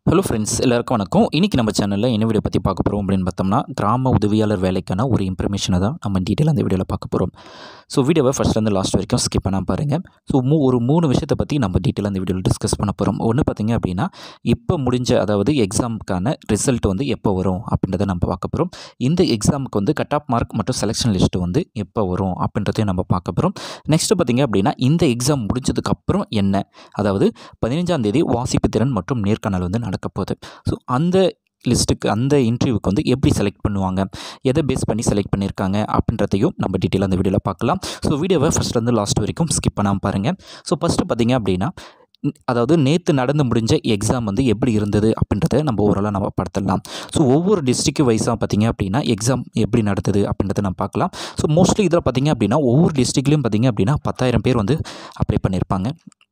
hello friends எல்லாருக்கும் வணக்கம் இன்றைக்கி நம்ம சேனலில் என்ன வீடியோ பற்றி பார்க்க போகிறோம் அப்படின்னு பார்த்தோம்னா கிராம உதவியாளர் வேலைக்கான ஒரு இன்ஃபர்மேஷனை தான் நம்ம டீட்டெயில் அந்த வீடியோவில் பார்க்க போகிறோம் ஸோ வீடியோவை ஃபஸ்ட்லேருந்து லாஸ்ட் வரைக்கும் ஸ்கிப் பண்ணால் பாருங்கள் ஸோ மூ ஒரு மூணு விஷயத்தை பற்றி நம்ம டீட்டெயில் அந்த வீடியோவில் டிஸ்கஸ் பண்ண போகிறோம் ஒன்று பார்த்திங்க அப்படின்னா இப்போ முடிஞ்ச அதாவது எக்ஸாமுக்கான ரிசல்ட் வந்து எப்போ வரும் அப்படின்றத நம்ம பார்க்க போகிறோம் இந்த எக்ஸாமுக்கு வந்து கட் ஆஃப் மார்க் மற்றும் செலெக்ஷன் லிஸ்ட்டு வந்து எப்போ வரும் அப்படின்றதையும் நம்ம பார்க்க போகிறோம் நெக்ஸ்ட்டு பார்த்திங்க அப்படின்னா இந்த எக்ஸாம் முடிஞ்சதுக்கப்புறம் என்ன அதாவது பதினஞ்சாம் தேதி வாசிப்பு திறன் மற்றும் நேர்காணல் வந்து நடக்க போகுது ஸோ அந்த லிஸ்ட்டுக்கு அந்த இன்டர்வியூக்கு வந்து எப்படி செலக்ட் பண்ணுவாங்க எதை பேஸ் பண்ணி செலக்ட் பண்ணியிருக்காங்க அப்படின்றதையும் நம்ம டீட்டெயிலாக அந்த வீடியோவில் பார்க்கலாம் ஸோ வீடியோவை ஃபஸ்ட்லேருந்து லாஸ்ட் வரைக்கும் ஸ்கிப் பண்ணாமல் பாருங்கள் ஸோ ஃபஸ்ட்டு பார்த்தீங்க அப்படின்னா ந- அதாவது நேற்று நடந்து முடிஞ்ச எக்ஸாம் வந்து எப்படி இருந்தது அப்படின்றத நம்ம ஓரளவு நம்ம படுத்தலாம் ஸோ ஒவ்வொரு டிஸ்ட்ரிக்ட் வைஸாக பார்த்தீங்க அப்படின்னா எக்ஸாம் எப்படி நடந்தது அப்படின்றத நம்ம பார்க்கலாம் ஸோ மோஸ்ட்லி இதில் பார்த்தீங்க அப்படின்னா ஒவ்வொரு டிஸ்ட்ரிக்ட்லேயும் பார்த்தீங்க அப்படின்னா பத்தாயிரம் பேர் வந்து அப்ளை பண்ணியிருப்பாங்க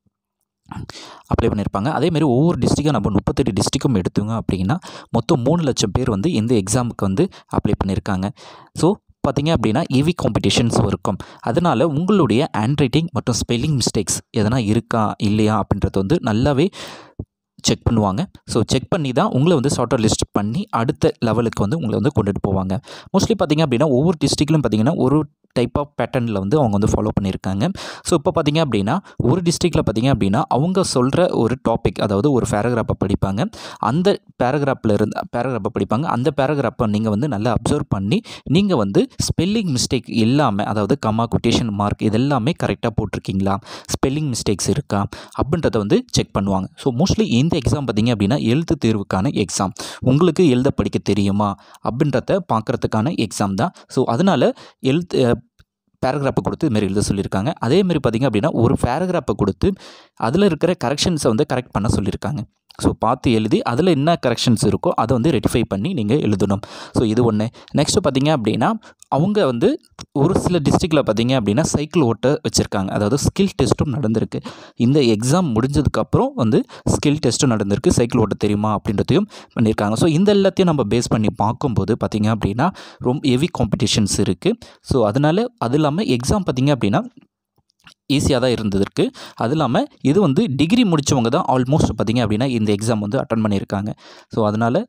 அப்ளை பண்ணியிருப்பாங்க அதேமாரி ஒவ்வொரு டிஸ்ட்ரிக்டும் நம்ம முப்பத்தெட்டு டிஸ்ட்ரிக்கும் எடுத்தோங்க அப்படின்னா மொத்தம் மூணு லட்சம் பேர் வந்து இந்த எக்ஸாமுக்கு வந்து அப்ளை பண்ணியிருக்காங்க ஸோ பார்த்தீங்க அப்படின்னா ஹெவி காம்படிஷன்ஸ் இருக்கும் அதனால் உங்களுடைய ஹேண்ட் ரைட்டிங் மற்றும் ஸ்பெல்லிங் மிஸ்டேக்ஸ் எதனா இருக்கா இல்லையா அப்படின்றது வந்து நல்லாவே செக் பண்ணுவாங்க ஸோ செக் பண்ணி தான் உங்களை வந்து ஷார்ட்டர் லிஸ்ட் பண்ணி அடுத்த லெவலுக்கு வந்து உங்களை வந்து கொண்டுட்டு போவாங்க மோஸ்ட்லி பார்த்தீங்க அப்படின்னா ஒவ்வொரு டிஸ்ட்ரிக்ட்லையும் பார்த்தீங்கன்னா ஒரு டைப் ஆஃப் பேட்டர்னில் வந்து அவங்க வந்து ஃபாலோ பண்ணியிருக்காங்க ஸோ இப்போ பார்த்தீங்க அப்படின்னா ஒரு டிஸ்ட்ரிக்டில் பார்த்தீங்க அப்படின்னா அவங்க சொல்கிற ஒரு டாபிக் அதாவது ஒரு பேராகிராஃபை படிப்பாங்க அந்த பேராகிராஃபில் இருந்து பேராகிராஃபை படிப்பாங்க அந்த பேராகிராஃபை நீங்கள் வந்து நல்லா அப்சர்வ் பண்ணி நீங்கள் வந்து ஸ்பெல்லிங் மிஸ்டேக் இல்லாமல் அதாவது கமா கொட்டேஷன் மார்க் இதெல்லாமே கரெக்டாக போட்டிருக்கீங்களா ஸ்பெல்லிங் மிஸ்டேக்ஸ் இருக்கா அப்படின்றத வந்து செக் பண்ணுவாங்க ஸோ மோஸ்ட்லி இந்த எக்ஸாம் பார்த்தீங்க அப்படின்னா எழுத்து தேர்வுக்கான எக்ஸாம் உங்களுக்கு எழுத படிக்க தெரியுமா அப்படின்றத பார்க்குறதுக்கான எக்ஸாம் தான் ஸோ அதனால் எழுத்து பேராகிராஃபை கொடுத்து இதுமாரி எழுத சொல்லியிருக்காங்க அதேமாரி பார்த்திங்க அப்படின்னா ஒரு பேராகிராஃபை கொடுத்து அதில் இருக்கிற கரெக்ஷன்ஸை வந்து கரெக்ட் பண்ண சொல்லியிருக்காங்க ஸோ பார்த்து எழுதி அதில் என்ன கரெக்ஷன்ஸ் இருக்கோ அதை வந்து ரெட்டிஃபை பண்ணி நீங்கள் எழுதணும் ஸோ இது ஒன்று நெக்ஸ்ட்டு பார்த்தீங்க அப்படின்னா அவங்க வந்து ஒரு சில டிஸ்ட்ரிக்டில் பார்த்தீங்க அப்படின்னா சைக்கிள் ஓட்ட வச்சுருக்காங்க அதாவது ஸ்கில் டெஸ்ட்டும் நடந்திருக்கு இந்த எக்ஸாம் முடிஞ்சதுக்கப்புறம் வந்து ஸ்கில் டெஸ்ட்டும் நடந்திருக்கு சைக்கிள் ஓட்ட தெரியுமா அப்படின்றதையும் பண்ணியிருக்காங்க ஸோ இந்த எல்லாத்தையும் நம்ம பேஸ் பண்ணி பார்க்கும்போது பார்த்தீங்க அப்படின்னா ரொம்ப ஹெவி காம்படிஷன்ஸ் இருக்குது ஸோ அதனால் அது இல்லாமல் எக்ஸாம் பார்த்தீங்க அப்படின்னா ஈஸியாக தான் இருந்ததற்கு அது இல்லாமல் இது வந்து டிகிரி முடித்தவங்க தான் ஆல்மோஸ்ட் பார்த்தீங்க அப்படின்னா இந்த எக்ஸாம் வந்து அட்டன் பண்ணியிருக்காங்க ஸோ அதனால்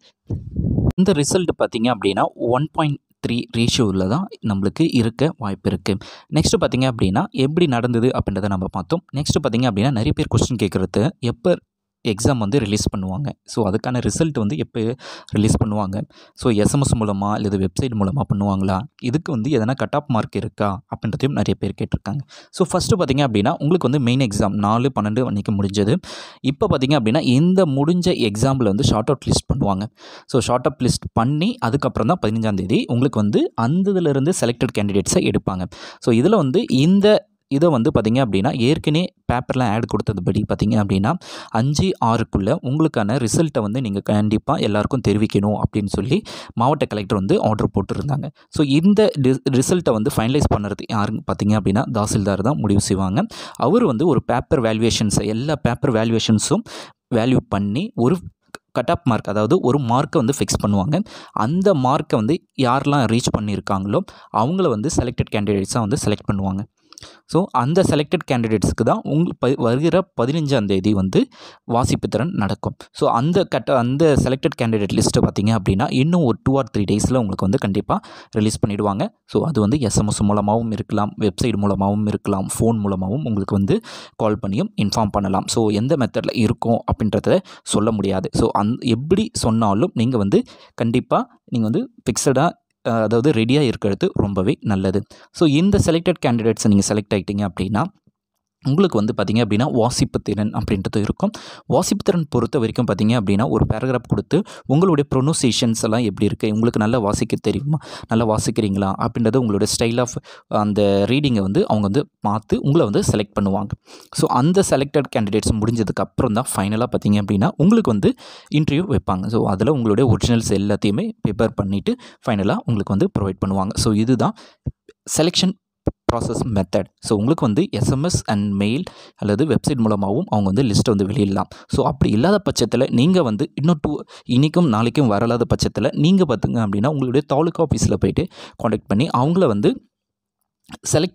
இந்த ரிசல்ட் பார்த்தீங்க அப்படின்னா ஒன் பாயிண்ட் த்ரீ ரேஷியோவில் தான் நம்மளுக்கு இருக்க வாய்ப்பு இருக்குது நெக்ஸ்ட்டு பார்த்தீங்க அப்படின்னா எப்படி நடந்தது அப்படின்றத நம்ம பார்த்தோம் நெக்ஸ்ட்டு பார்த்தீங்க அப்படின்னா நிறைய பேர் கொஸ்டின் கேட்குறது எப்போ எக்ஸாம் வந்து ரிலீஸ் பண்ணுவாங்க ஸோ அதுக்கான ரிசல்ட் வந்து எப்போ ரிலீஸ் பண்ணுவாங்க ஸோ எஸ்எம்எஸ் மூலமாக இல்லை வெப்சைட் மூலமாக பண்ணுவாங்களா இதுக்கு வந்து எதனா கட் ஆஃப் மார்க் இருக்கா அப்படின்றதையும் நிறைய பேர் கேட்டிருக்காங்க ஸோ ஃபஸ்ட்டு பார்த்தீங்க அப்படின்னா உங்களுக்கு வந்து மெயின் எக்ஸாம் நாலு பன்னெண்டு அன்றைக்கி முடிஞ்சது இப்போ பார்த்தீங்க அப்படின்னா இந்த முடிஞ்ச எக்ஸாம்பிள் வந்து ஷார்ட் அவுட் லிஸ்ட் பண்ணுவாங்க ஸோ ஷார்ட் அவுட் லிஸ்ட் பண்ணி அதுக்கப்புறம் தான் பதினஞ்சாம் தேதி உங்களுக்கு வந்து அந்த இதிலிருந்து செலக்டட் கேண்டிடேட்ஸை எடுப்பாங்க ஸோ இதில் வந்து இந்த இதை வந்து பார்த்திங்க அப்படின்னா ஏற்கனவே பேப்பரில் ஆட் கொடுத்ததுபடி பார்த்திங்க அப்படின்னா அஞ்சு ஆறுக்குள்ளே உங்களுக்கான ரிசல்ட்டை வந்து நீங்கள் கண்டிப்பாக எல்லாருக்கும் தெரிவிக்கணும் அப்படின்னு சொல்லி மாவட்ட கலெக்டர் வந்து ஆர்டர் போட்டிருந்தாங்க ஸோ இந்த ரிசல்ட்டை வந்து ஃபைனலைஸ் பண்ணுறது யாருன்னு பார்த்தீங்க அப்படின்னா தாசில்தார் தான் முடிவு செய்வாங்க அவர் வந்து ஒரு பேப்பர் வேல்யூவேஷன்ஸை எல்லா பேப்பர் வேல்யூவேஷன்ஸும் வேல்யூ பண்ணி ஒரு கட் ஆஃப் மார்க் அதாவது ஒரு மார்க்கை வந்து ஃபிக்ஸ் பண்ணுவாங்க அந்த மார்க்கை வந்து யாரெல்லாம் ரீச் பண்ணியிருக்காங்களோ அவங்கள வந்து செலக்டட் கேண்டிடேட்ஸாக வந்து செலக்ட் பண்ணுவாங்க ஸோ அந்த செலக்டட் கேண்டிடேட்ஸுக்கு தான் உங் ப வருகிற பதினஞ்சாம் தேதி வந்து வாசிப்பு திறன் நடக்கும் ஸோ அந்த கட்ட அந்த செலக்டட் கேண்டிடேட் லிஸ்ட்டை பார்த்தீங்க அப்படின்னா இன்னும் ஒரு டூ ஆர் த்ரீ டேஸில் உங்களுக்கு வந்து கண்டிப்பாக ரிலீஸ் பண்ணிவிடுவாங்க ஸோ அது வந்து எஸ்எம்எஸ் மூலமாகவும் இருக்கலாம் வெப்சைட் மூலமாகவும் இருக்கலாம் ஃபோன் மூலமாகவும் உங்களுக்கு வந்து கால் பண்ணியும் இன்ஃபார்ம் பண்ணலாம் ஸோ எந்த மெத்தடில் இருக்கும் அப்படின்றத சொல்ல முடியாது ஸோ அந் எப்படி சொன்னாலும் நீங்கள் வந்து கண்டிப்பாக நீங்கள் வந்து ஃபிக்ஸடாக அதாவது ரெடியாக இருக்கிறது ரொம்பவே நல்லது ஸோ இந்த செலக்டட் கேண்டிடேட்ஸை நீங்கள் செலக்ட் ஆகிட்டீங்க அப்படின்னா உங்களுக்கு வந்து பார்த்திங்க அப்படின்னா வாசிப்பு திறன் அப்படின்றது இருக்கும் வாசிப்பு திறன் பொறுத்த வரைக்கும் பார்த்திங்க அப்படின்னா ஒரு பேராகிராஃப் கொடுத்து உங்களுடைய ப்ரொனவுன்சியேஷன்ஸ் எல்லாம் எப்படி இருக்குது உங்களுக்கு நல்லா வாசிக்க தெரியுமா நல்லா வாசிக்கிறீங்களா அப்படின்றது உங்களுடைய ஸ்டைல் ஆஃப் அந்த ரீடிங்கை வந்து அவங்க வந்து பார்த்து உங்களை வந்து செலக்ட் பண்ணுவாங்க ஸோ அந்த செலக்டட் கேண்டிடேட்ஸ் முடிஞ்சதுக்கு அப்புறம் தான் ஃபைனலாக பார்த்திங்க அப்படின்னா உங்களுக்கு வந்து இன்டர்வியூ வைப்பாங்க ஸோ அதில் உங்களுடைய ஒரிஜினல்ஸ் எல்லாத்தையுமே ப்ரிப்பேர் பண்ணிவிட்டு ஃபைனலாக உங்களுக்கு வந்து ப்ரொவைட் பண்ணுவாங்க ஸோ இதுதான் செலெக்ஷன் ப்ராசஸ் மெத்தட் ஸோ உங்களுக்கு வந்து எஸ்எம்எஸ் அண்ட் மெயில் அல்லது வெப்சைட் மூலமாகவும் அவங்க வந்து லிஸ்ட்டை வந்து வெளியிடலாம் ஸோ அப்படி இல்லாத பட்சத்தில் நீங்கள் வந்து இன்னும் டூ இன்றைக்கும் நாளைக்கும் வரலாத பட்சத்தில் நீங்கள் பார்த்துங்க அப்படின்னா உங்களுடைய தாலுக்கா ஆஃபீஸில் போயிட்டு காண்டாக்ட் பண்ணி அவங்கள வந்து செலக்டட்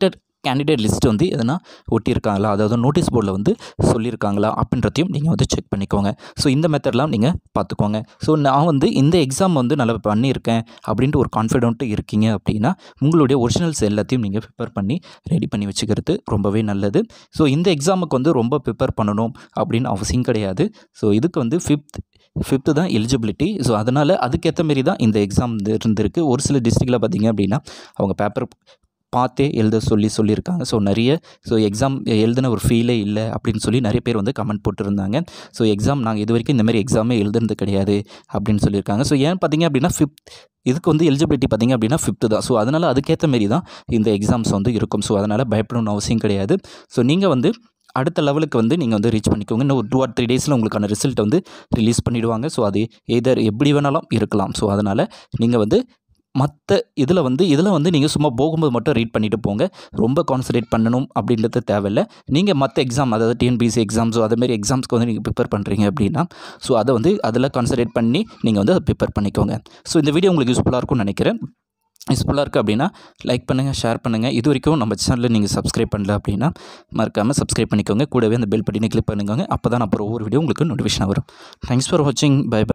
கேண்டிடேட் லிஸ்ட் வந்து எதனா ஒட்டியிருக்காங்களா அதாவது நோட்டீஸ் போர்டில் வந்து சொல்லியிருக்காங்களா அப்படின்றதையும் நீங்கள் வந்து செக் பண்ணிக்கோங்க ஸோ இந்த மெத்தட்லாம் நீங்கள் பார்த்துக்கோங்க ஸோ நான் வந்து இந்த எக்ஸாம் வந்து நல்லா பண்ணியிருக்கேன் அப்படின்ட்டு ஒரு கான்ஃபிடென்ட்டு இருக்கீங்க அப்படின்னா உங்களுடைய ஒரிஜினல்ஸ் எல்லாத்தையும் நீங்கள் ப்ரிப்பேர் பண்ணி ரெடி பண்ணி வச்சுக்கிறது ரொம்பவே நல்லது ஸோ இந்த எக்ஸாமுக்கு வந்து ரொம்ப ப்ரிப்பேர் பண்ணணும் அப்படின்னு அவசியம் கிடையாது ஸோ இதுக்கு வந்து ஃபிஃப்த் ஃபிஃப்த்து தான் எலிஜிபிலிட்டி ஸோ அதனால் அதுக்கேற்ற மாரி தான் இந்த எக்ஸாம் இருந்திருக்கு ஒரு சில டிஸ்ட்ரிக்டில் பார்த்தீங்க அப்படின்னா அவங்க பேப்பர் பார்த்தே எழுத சொல்லி சொல்லியிருக்காங்க ஸோ நிறைய ஸோ எக்ஸாம் எழுதின ஒரு ஃபீலே இல்லை அப்படின்னு சொல்லி நிறைய பேர் வந்து கமெண்ட் போட்டிருந்தாங்க ஸோ எக்ஸாம் நாங்கள் இது வரைக்கும் இந்த மாதிரி எக்ஸாமே எழுதுனது கிடையாது அப்படின்னு சொல்லியிருக்காங்க ஸோ ஏன் பார்த்தீங்க அப்படின்னா ஃபிஃப்த் இதுக்கு வந்து எலிஜிபிலிட்டி பார்த்தீங்க அப்படின்னா ஃபிஃப்த்து தான் ஸோ அதனால் அதுக்கேற்ற மாரி தான் இந்த எக்ஸாம்ஸ் வந்து இருக்கும் ஸோ அதனால் பயப்படணும்னு அவசியம் கிடையாது ஸோ நீங்கள் வந்து அடுத்த லெவலுக்கு வந்து நீங்கள் வந்து ரீச் பண்ணிக்கோங்க இன்னும் ஒரு டூ ஆர் த்ரீ டேஸில் உங்களுக்கான ரிசல்ட் வந்து ரிலீஸ் பண்ணிவிடுவாங்க ஸோ அது எதர் எப்படி வேணாலும் இருக்கலாம் ஸோ அதனால் நீங்கள் வந்து மற்ற இதில் வந்து இதில் வந்து நீங்கள் சும்மா போகும்போது மட்டும் ரீட் பண்ணிட்டு போங்க ரொம்ப கான்சன்ட்ரேட் பண்ணணும் அப்படின்றது தேவையில்லை நீங்கள் மற்ற எக்ஸாம் அதாவது டிஎன்பிசி எக்ஸாம்ஸோ அதேமாரி எக்ஸாம்ஸ்க்கு வந்து நீங்கள் ப்ரிப்பேர் பண்ணுறீங்க அப்படின்னா ஸோ அதை வந்து அதில் கான்சன்ட்ரேட் பண்ணி நீங்கள் வந்து அதை ப்ரிப்பேர் பண்ணிக்கோங்க ஸோ இந்த வீடியோ உங்களுக்கு யூஸ்ஃபுல்லாக இருக்கும்னு நினைக்கிறேன் யூஸ்ஃபுல்லாக இருக்குது அப்படின்னா லைக் பண்ணுங்கள் ஷேர் பண்ணுங்கள் இது வரைக்கும் நம்ம சேனலில் நீங்கள் சப்ஸ்கிரைப் பண்ணல அப்படின்னா மறக்காமல் சப்ஸ்கிரைப் பண்ணிக்கோங்க கூடவே அந்த பெல் பட்டினை கிளிக் பண்ணிக்கோங்க அப்போ தான் அப்புறம் ஒவ்வொரு வீடியோ உங்களுக்கு நோட்டிஃபிகேஷன் வரும் தேங்க்ஸ் ஃபார் வாட்சிங் பை பை